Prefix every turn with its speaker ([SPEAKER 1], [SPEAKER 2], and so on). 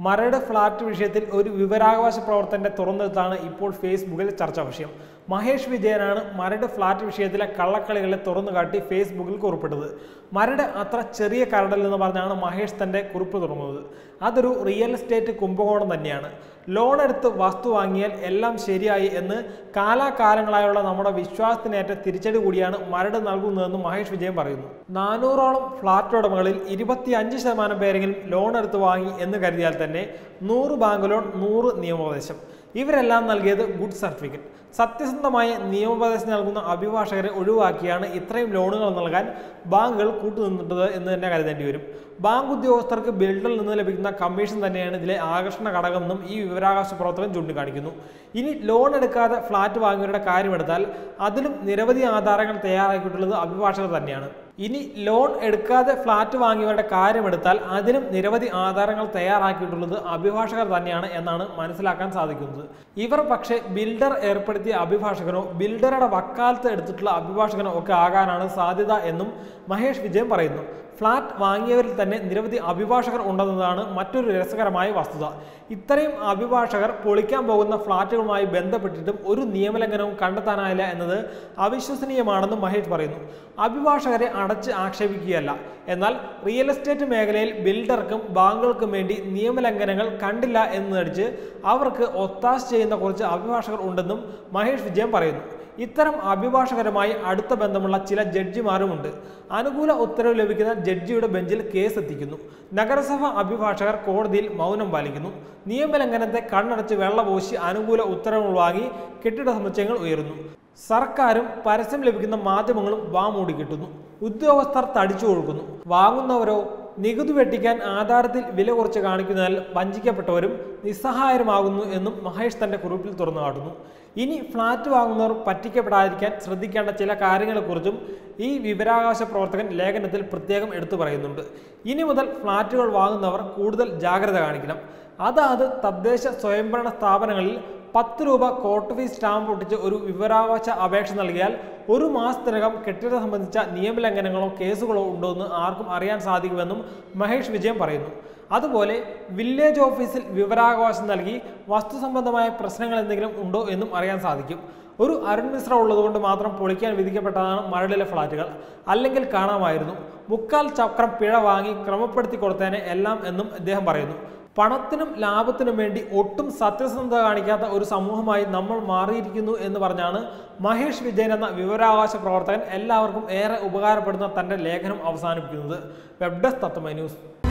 [SPEAKER 1] Maradu flat വിഷയത്തിൽ ഒരു വിവരാവകാശ പ്രവർത്തനത്തെ തുറന്നെടുത്താണ് ഇപ്പോൾ ഫേസ്ബുക്കിൽ ചർച്ചാ വിഷയം മഹേഷ് വിജയനാണ് മരട് ഫ്ളാറ്റ് വിഷയത്തിലെ കള്ളക്കളികളെ തുറന്നുകാട്ടി ഫേസ്ബുക്കിൽ കുറിപ്പിട്ടത് മരട് അത്ര ചെറിയ കരടൽ എന്ന് പറഞ്ഞാണ് മഹേഷ് തന്റെ കുറിപ്പ് തുറന്നത് അതൊരു റിയൽ എസ്റ്റേറ്റ് കുംഭകോണം തന്നെയാണ് ലോൺ എടുത്ത് വസ്തു വാങ്ങിയാൽ എല്ലാം ശരിയായി എന്ന് കാലാകാലങ്ങളായുള്ള നമ്മുടെ വിശ്വാസത്തിനേറ്റ തിരിച്ചടി കൂടിയാണ് മരട് നൽകുന്നതെന്ന് മഹേഷ് വിജയൻ പറയുന്നു നാനൂറോളം ഫ്ളാറ്റ് ഉടമകളിൽ ഇരുപത്തിയഞ്ച് ശതമാനം പേരെങ്കിലും ലോൺ എടുത്ത് വാങ്ങി എന്ന് കരുതിയാൽ തന്നെ നൂറ് ബാങ്ക് ലോൺ നൂറ് നിയമോപദേശം ഇവരെല്ലാം നൽകിയത് ഗുഡ് സർട്ടിഫിക്കറ്റ് സത്യസന്ധമായ നിയമോപദേശം നൽകുന്ന അഭിഭാഷകരെ ഒഴിവാക്കിയാണ് ഇത്രയും ലോണുകൾ നൽകാൻ ബാങ്കുകൾ കൂട്ടുനിന്നിട്ടത് എന്ന് തന്നെ കരുതേണ്ടി വരും ബാങ്ക് ഉദ്യോഗസ്ഥർക്ക് ബിൽഡറിൽ നിന്ന് ലഭിക്കുന്ന കമ്മീഷൻ തന്നെയാണ് ഇതിലെ ആകർഷണ ഘടകമെന്നും ഈ വിവരാവകാശ പ്രവർത്തകൻ ചൂണ്ടിക്കാണിക്കുന്നു ഇനി ലോൺ എടുക്കാതെ ഫ്ളാറ്റ് വാങ്ങിയവരുടെ കാര്യമെടുത്താൽ അതിലും നിരവധി ആധാരങ്ങൾ തയ്യാറാക്കിയിട്ടുള്ളത് അഭിഭാഷകർ തന്നെയാണ് ഇനി ലോൺ എടുക്കാതെ ഫ്ളാറ്റ് വാങ്ങിയവരുടെ കാര്യമെടുത്താൽ അതിനും നിരവധി ആധാരങ്ങൾ തയ്യാറാക്കിയിട്ടുള്ളത് അഭിഭാഷകർ തന്നെയാണ് എന്നാണ് മനസ്സിലാക്കാൻ സാധിക്കുന്നത് ഇവർ പക്ഷേ ബിൽഡർ ഏർപ്പെടുത്തിയ അഭിഭാഷകനോ ബിൽഡറുടെ വക്കാലത്ത് എടുത്തിട്ടുള്ള അഭിഭാഷകനോ ഒക്കെ ആകാനാണ് സാധ്യത എന്നും മഹേഷ് വിജയൻ പറയുന്നു ഫ്ളാറ്റ് വാങ്ങിയവരിൽ തന്നെ നിരവധി അഭിഭാഷകർ ഉണ്ടെന്നതാണ് മറ്റൊരു രസകരമായ വസ്തുത ഇത്രയും അഭിഭാഷകർ പൊളിക്കാൻ പോകുന്ന ഫ്ളാറ്റുകളുമായി ബന്ധപ്പെട്ടിട്ടും ഒരു നിയമലംഘനവും കണ്ടെത്താനായില്ല എന്നത് അവിശ്വസനീയമാണെന്നും മഹേഷ് പറയുന്നു അഭിഭാഷകരെ അടച്ച് ആക്ഷേപിക്കുകയല്ല എന്നാൽ റിയൽ എസ്റ്റേറ്റ് മേഖലയിൽ ബിൽഡർക്കും ബാങ്കുകൾക്കും വേണ്ടി നിയമലംഘനങ്ങൾ കണ്ടില്ല എന്ന് നടിച്ച് അവർക്ക് ഒത്താശ ചെയ്യുന്ന കുറച്ച് അഭിഭാഷകർ ഉണ്ടെന്നും മഹേഷ് വിജയൻ പറയുന്നു ഇത്തരം അഭിഭാഷകരുമായി അടുത്ത ബന്ധമുള്ള ചില ജഡ്ജിമാരുമുണ്ട് അനുകൂല ഉത്തരവ് ലഭിക്കുന്ന ജഡ്ജിയുടെ ബെഞ്ചിൽ കേസ് എത്തിക്കുന്നു നഗരസഭ അഭിഭാഷകർ കോടതിയിൽ മൗനം പാലിക്കുന്നു നിയമലംഘനത്തെ കണ്ണടച്ച് വെള്ളപൂശി അനുകൂല ഉത്തരവുകൾ വാങ്ങി കെട്ടിട സമുച്ചയങ്ങൾ ഉയരുന്നു സർക്കാരും പരസ്യം ലഭിക്കുന്ന മാധ്യമങ്ങളും വാമൂടി കിട്ടുന്നു ഉദ്യോഗസ്ഥർ തടിച്ചു കൊടുക്കുന്നു വാങ്ങുന്നവരോ നികുതി വെട്ടിക്കാൻ ആധാരത്തിൽ വില കുറച്ച് കാണിക്കുന്നതിനാൽ വഞ്ചിക്കപ്പെട്ടവരും നിസ്സഹായരുമാകുന്നു എന്നും മഹേഷ് തന്റെ കുറിപ്പിൽ തുറന്നു കാട്ടുന്നു ഇനി ഫ്ളാറ്റ് വാങ്ങുന്നവർ പറ്റിക്കപ്പെടാതിരിക്കാൻ ശ്രദ്ധിക്കേണ്ട ചില കാര്യങ്ങളെക്കുറിച്ചും ഈ വിവരാവകാശ പ്രവർത്തകൻ ലേഖനത്തിൽ പ്രത്യേകം എടുത്തു പറയുന്നുണ്ട് ഇനി മുതൽ ഫ്ളാറ്റുകൾ വാങ്ങുന്നവർ കൂടുതൽ ജാഗ്രത കാണിക്കണം അതാത് തദ്ദേശ സ്വയംഭരണ സ്ഥാപനങ്ങളിൽ പത്ത് രൂപ കോർട്ട് ഫീസ് സ്റ്റാമ്പ് ഒട്ടിച്ച് ഒരു വിവരാവകാശ അപേക്ഷ നൽകിയാൽ ഒരു മാസത്തിനകം കെട്ടിടം സംബന്ധിച്ച നിയമലംഘനങ്ങളോ കേസുകളോ ഉണ്ടോ എന്ന് ആർക്കും അറിയാൻ സാധിക്കുമെന്നും മഹേഷ് വിജയൻ പറയുന്നു അതുപോലെ വില്ലേജ് ഓഫീസിൽ വിവരാവകാശം നൽകി വസ്തു സംബന്ധമായ പ്രശ്നങ്ങൾ എന്തെങ്കിലും ഉണ്ടോ എന്നും അറിയാൻ സാധിക്കും ഒരു അരുൺ മിശ്ര ഉള്ളതുകൊണ്ട് മാത്രം പൊളിക്കാൻ വിധിക്കപ്പെട്ടതാണ് മരടിലെ ഫ്ളാറ്റുകൾ അല്ലെങ്കിൽ കാണാമായിരുന്നു മുക്കാൽ ചക്രം പിഴ വാങ്ങി ക്രമപ്പെടുത്തി കൊടുത്തേനെ എല്ലാം എന്നും അദ്ദേഹം പറയുന്നു പണത്തിനും ലാഭത്തിനും വേണ്ടി ഒട്ടും സത്യസന്ധത കാണിക്കാത്ത ഒരു സമൂഹമായി നമ്മൾ മാറിയിരിക്കുന്നു എന്ന് പറഞ്ഞാണ് മഹേഷ് വിജയൻ എന്ന വിവരാവകാശ പ്രവർത്തകൻ എല്ലാവർക്കും ഏറെ ഉപകാരപ്പെടുന്ന തന്റെ ലേഖനം അവസാനിപ്പിക്കുന്നത് വെബ് ഡെസ്ക് തത്വമൈ ന്യൂസ്